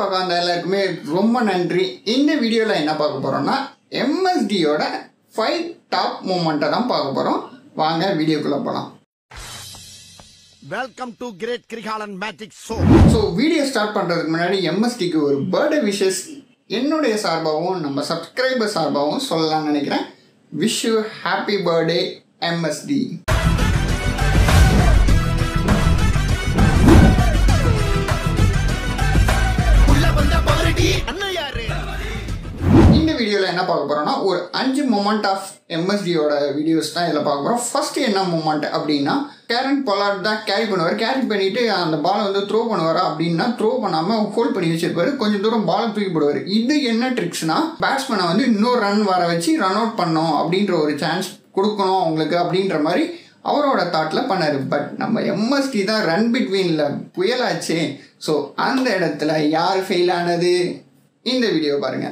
பார்க்க வந்த எல்லாருக்குமே ரொம்ப நன்றி இந்த வீடியோவில் என்ன பார்க்க போகிறோம்னா எம்எஸ்டியோட ஃபைவ் டாப் மூமெண்ட்டை தான் பார்க்க போகிறோம் வாங்க வீடியோக்குள்ளே போகலாம் welcome to great Kirikalan magic show so video start பண்ணுறதுக்கு முன்னாடி எம்எஸ்டிக்கு ஒரு பர்த்டே விஷஸ் என்னுடைய சார்பாகவும் நம்ம சப்ஸ்கிரைபர் சார்பாகவும் சொல்லலாம்னு நினைக்கிறேன் wish you happy birthday MSD உள்ள வந்த பாரடி அண்ணன் யாரு இந்த வீடியோவில் என்ன பார்க்க போகிறோம்னா ஒரு அஞ்சு மூமெண்ட் ஆஃப் எம்எஸ்டியோட வீடியோஸ் தான் இதில் பார்க்க போகிறோம் ஃபர்ஸ்ட் என்ன மூமெண்ட் அப்படின்னா கேரன் பொலாட் தான் கேரி பண்ணுவார் கேரி பண்ணிட்டு அந்த பாலை வந்து த்ரோ பண்ணுவாரா அப்படின்னா த்ரோ பண்ணாமல் ஹோல்ட் பண்ணி வச்சிருப்பாரு கொஞ்சம் தூரம் பாலை தூக்கி போடுவார் இது என்ன ட்ரிக்ஸ்னா பேட்ஸ்மேனை வந்து இன்னொரு ரன் வர வச்சு ரன் அவுட் பண்ணோம் அப்படின்ற ஒரு சான்ஸ் கொடுக்கணும் அவங்களுக்கு அப்படின்ற மாதிரி அவரோட தாட்டில் பண்ணார் பட் நம்ம எம்எஸ்டி தான் ரன் பிட்வீனில் புயலாச்சு ஸோ அந்த இடத்துல யார் ஃபெயில் ஆனது இந்த வீடியோ பாருங்கள்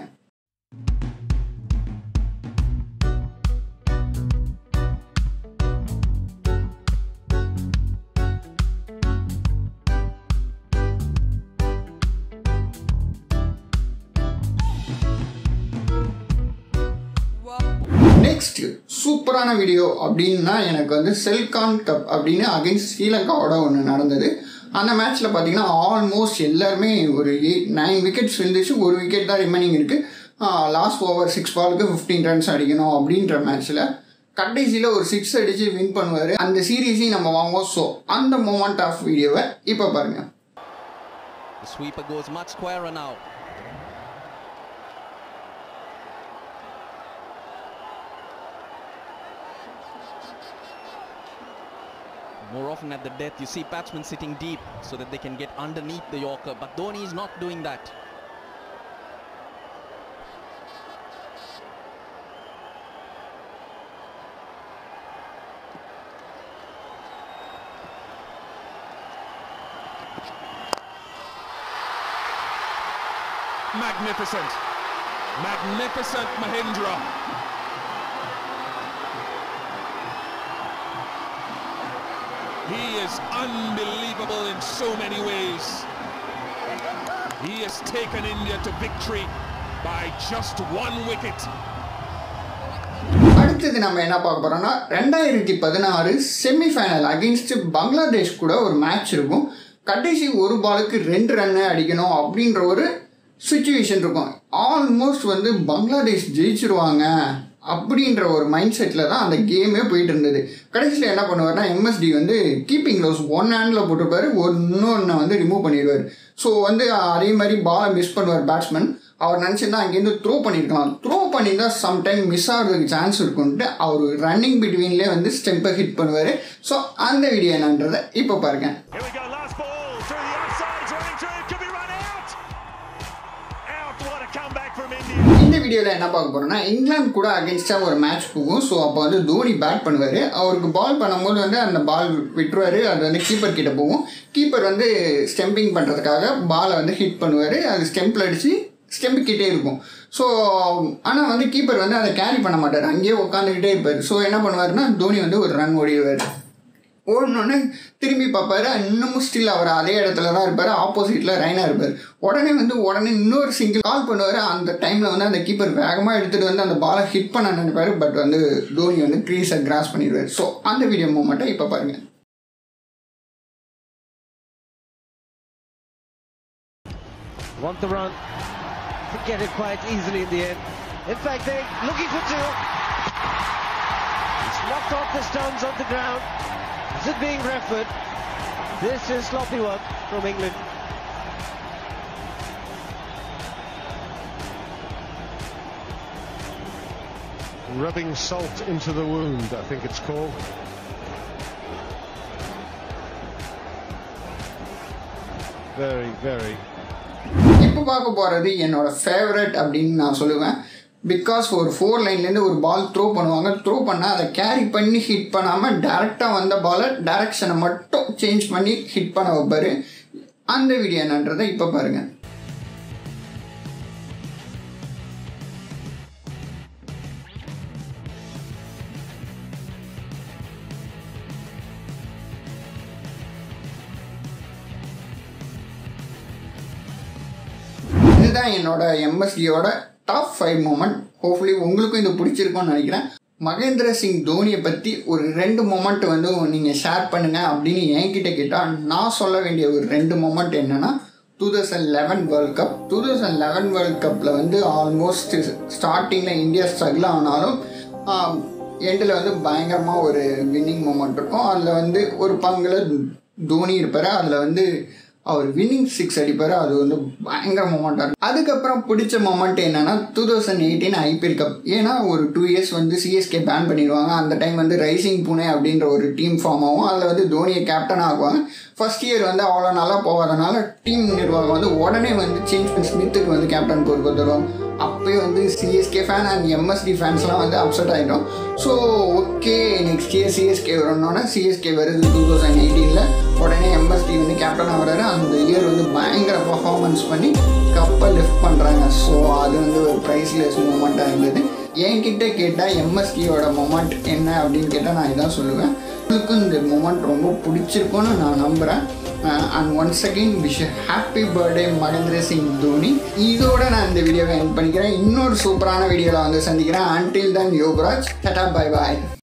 நெக்ஸ்ட் சூப்பரான வீடியோ அப்படின்னா எனக்கு வந்து செல்கான் கப் அப்படின்னு அகைன்ஸ்ட் ஸ்ரீலங்காவோட ஒன்று நடந்தது அந்த மேட்ச்சில் பார்த்தீங்கன்னா ஆல்மோஸ்ட் எல்லாருமே ஒரு எயிட் நைன் விக்கெட்ஸ் விழுந்துச்சு ஒரு விக்கெட் தான் ரிமைனிங் இருக்குது லாஸ்ட் ஓவர் சிக்ஸ் பாலுக்கு ஃபிஃப்டீன் ரன்ஸ் அடிக்கணும் அப்படின்ற மேட்ச்சில் கடைசியில் ஒரு சிக்ஸ் அடித்து வின் பண்ணுவார் அந்த சீரீஸையும் நம்ம வாங்குவோம் ஸோ அந்த மூமெண்ட் ஆஃப் வீடியோவை இப்போ பாருங்கள் The sweeper goes much squarer now. More often at the death, you see batsmen sitting deep so that they can get underneath the Yorker. But Dhoni is not doing that. Magnificent. Magnificent Mahindra. He is unbelievable in so many ways. He has taken India to victory by just one wicket. அடுத்தது நம்ம என்ன பார்க்க போறோம்னா ரெண்டாயிரத்தி பதினாறு semi-final against Bangladesh கூட ஒரு match இருக்கும் கடைசி ஒரு பாலுக்கு ரெண்டு ரன்னு அடிக்கணும் அப்படின்ற ஒரு சுச்சுவேஷன் இருக்கும் ஆல்மோஸ்ட் வந்து பங்களாதேஷ் ஜெயிச்சிருவாங்க அப்படின்ற ஒரு மைண்ட் செட்டில் தான் அந்த கேமே போயிட்டு இருந்தது கடைசியில் என்ன பண்ணுவார்னா எம்எஸ்டி வந்து கீப்பிங் க்ளவுஸ் ஒன் ஹேண்டில் போட்டிருப்பாரு ஒரு இன்னொன்று வந்து ரிமூவ் பண்ணிடுவார் ஸோ வந்து அதே மாதிரி பாலை மிஸ் பண்ணுவார் பேட்ஸ்மேன் அவர் நினச்சிருந்தா அங்கேருந்து த்ரோ பண்ணியிருக்கலாம் த்ரோ பண்ணியிருந்தா சம்டைம் மிஸ் ஆகிறதுக்கு சான்ஸ் இருக்குன்ட்டு அவர் ரன்னிங் பிட்வீன்லேயே வந்து ஸ்டெம்பை ஹிட் பண்ணுவார் ஸோ அந்த வீடியோ என்னன்றதை இப்போ பாருங்கள் Here we go, last ball through the offside, it's running through, could be run out. Out, what a comeback from India. இந்த வீடியோவில் என்ன பார்க்க போகிறோம்னா இங்கிலாந்து கூட அகேன்ஸ்டாக ஒரு மேட்ச் போகும் ஸோ அப்போ வந்து தோனி பேட் பண்ணுவார் அவருக்கு பால் பண்ணும்போது வந்து அந்த பால் விட்டுருவார் அது வந்து கீப்பர் கிட்ட போகும் கீப்பர் வந்து ஸ்டெம்பிங் பண்ணுறதுக்காக பாலை வந்து ஹிட் பண்ணுவார் அது ஸ்டெம்பில் அடித்து ஸ்டெம்பு கிட்டே இருக்கும் ஸோ ஆனால் வந்து கீப்பர் வந்து அதை கேரி பண்ண மாட்டார் அங்கேயே உட்காந்துக்கிட்டே இருப்பார் ஸோ என்ன பண்ணுவாருன்னா தோனி வந்து ஒரு ரன் ஓடிடுவார் ஓடணுன்னு திரும்பி பார்ப்பாரு இன்னமும் ஸ்டில் அவர் அதே இடத்துல தான் இருப்பார் ஆப்போசிட்டில் ரைனாக இருப்பார் உடனே வந்து உடனே இன்னொரு சிங்கிள் கால் பண்ணுவார் அந்த டைமில் வந்து அந்த கீப்பர் வேகமாக எடுத்துகிட்டு வந்து அந்த பாலை ஹிட் பண்ண நினைப்பார் பட் வந்து தோனி வந்து க்ரீஸை கிராஸ் பண்ணிடுவார் ஸோ அந்த வீடியோ மூமெண்ட்டை இப்போ பாருங்கள் want the run to get it quite easily in the end. In fact, they're looking for two. It's knocked off the stones on the ground. Is it being referred? This is sloppy work from England. rubbing salt into the wound, I think it's called. Very, very. இப்போ பார்க்க போகிறது என்னோட favourite அப்படின்னு நான் சொல்லுவேன் because ஒரு four லைன்லேருந்து ஒரு ball throw பண்ணுவாங்க த்ரோ பண்ணால் அதை கேரி பண்ணி ஹிட் பண்ணாமல் டேரெக்டாக வந்த பாலை டைரக்ஷனை மட்டும் சேஞ்ச் பண்ணி ஹிட் பண்ண வைப்பார் அந்த வீடியோ என்னன்றதை இப்போ பாருங்கள் இதுதான் என்னோட எம்எஸ்டியோட டாப் ஃபைவ் மூமெண்ட் ஹோப்ஃபுல்லி உங்களுக்கும் இது பிடிச்சிருக்கும்னு நினைக்கிறேன் மகேந்திர சிங் தோனியை பற்றி ஒரு ரெண்டு மொமெண்ட் வந்து நீங்கள் ஷேர் பண்ணுங்கள் அப்படின்னு என்கிட்ட கேட்டால் நான் சொல்ல வேண்டிய ஒரு ரெண்டு மொமெண்ட் என்னென்னா two thousand eleven world cup two thousand eleven world கப்பில் வந்து ஆல்மோஸ்ட் ஸ்டார்டிங்கில் இந்தியா ஸ்ட்ரகிள் ஆனாலும் எண்டில் வந்து பயங்கரமாக ஒரு வின்னிங் மூமெண்ட் இருக்கும் அதில் வந்து ஒரு பங்கில் தோனி இருப்பார் அதில் வந்து அவர் வின்னிங் சிக்ஸ் அடிப்பார் அது வந்து பயங்கர மூமெண்ட்டாக இருக்கும் அதுக்கப்புறம் பிடிச்ச மூமெண்ட் என்னன்னா two thousand eighteen IPL cup ஏன்னா ஒரு டூ இயர்ஸ் வந்து சிஎஸ்கே பேன் பண்ணிடுவாங்க அந்த டைம் வந்து ரைசிங் புனே அப்படின்ற ஒரு டீம் ஃபார்ம் ஆகும் அதில் வந்து தோனியை கேப்டன் ஆகுவாங்க ஃபர்ஸ்ட் இயர் வந்து அவ்வளோ நல்லா போகாதனால டீம் நிர்வாகம் வந்து உடனே வந்து சேஞ்ச் பண்ணி ஸ்மித்துக்கு வந்து கேப்டன் பொறுப்பு தருவாங்க அப்போயே வந்து சிஎஸ்கே ஃபேன் அண்ட் எம்எஸ்டி ஃபேன்ஸ்லாம் வந்து அப்செட் ஆகிட்டோம் so okay next year CSK வரணுன்னா சிஎஸ்கே வருது டூ தௌசண்ட் எயிட்டீனில் உடனே எம்எஸ்டி வந்து கேப்டனாக வராரு அந்த இயர் வந்து பயங்கர பர்ஃபார்மன்ஸ் பண்ணி கப்பை லிஃப்ட் பண்ணுறாங்க ஸோ அது வந்து ஒரு ப்ரைஸ்லெஸ் மூமெண்ட்டாக இருந்தது என்கிட்ட கேட்டால் எம்எஸ்டியோட மொமெண்ட் என்ன அப்படின்னு கேட்டால் நான் இதான் சொல்லுவேன் உங்களுக்கும் இந்த மூமெண்ட் ரொம்ப பிடிச்சிருக்கும்னு நான் நம்புகிறேன் and once again wish happy birthday Mahendra Singh Dhoni இதோட நான் இந்த வீடியோவை என் பண்ணிக்கிறேன் இன்னொரு சூப்பரான வீடியோவில் வந்து சந்திக்கிறேன் until then Yogaraj tata bye பாய்